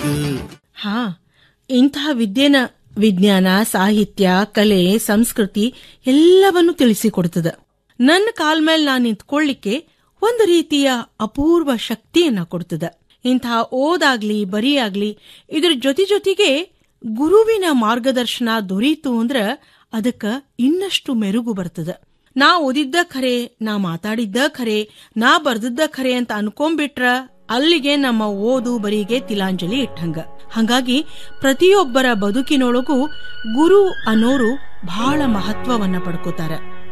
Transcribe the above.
ಬದುಕೆ ಹಾ ಇಂತಹ ವಿದ್ಯೆನ ವಿಜ್ಞಾನ ಸಾಹಿತ್ಯ ಕಲೆ ಸಂಸ್ಕೃತಿ ಎಲ್ಲವನ್ನೂ ತಿಳಿಸಿಕೊಡ್ತದ ನನ್ನ ಕಾಲ್ ಮೇಲೆ ನಾನು ನಿಂತ್ಕೊಳ್ಳಿಕ್ಕೆ ಒಂದು ರೀತಿಯ ಅಪೂರ್ವ ಶಕ್ತಿಯನ್ನ ಕೊಡ್ತದ ಇಂತಹ ಓದಾಗ್ಲಿ ಬರಿಯಾಗ್ಲಿ ಇದ್ರ ಜೊತೆ ಜೊತೆಗೆ ಗುರುವಿನ ಮಾರ್ಗದರ್ಶನ ದೊರೀತು ಅಂದ್ರ ಅದಕ್ಕ ಇನ್ನಷ್ಟು ಮೆರುಗು ಬರ್ತದ ನಾ ಓದಿದ್ದ ಖರೆ ನಾ ಮಾತಾಡಿದ್ದ ಖರೆ ನಾ ಬರ್ದಿದ್ದ ಖರೆ ಅಂತ ಅನ್ಕೊಂಡ್ಬಿಟ್ರ ಅಲ್ಲಿಗೆ ನಮ್ಮ ಓದು ಬರಿಗೆ ತಿಲಾಂಜಲಿ ಇಟ್ಟಂಗ ಹಂಗಾಗಿ ಪ್ರತಿಯೊಬ್ಬರ ಬದುಕಿನೊಳಗೂ ಗುರು ಅನ್ನೋರು ಬಹಳ ಮಹತ್ವವನ್ನ ಪಡ್ಕೋತಾರ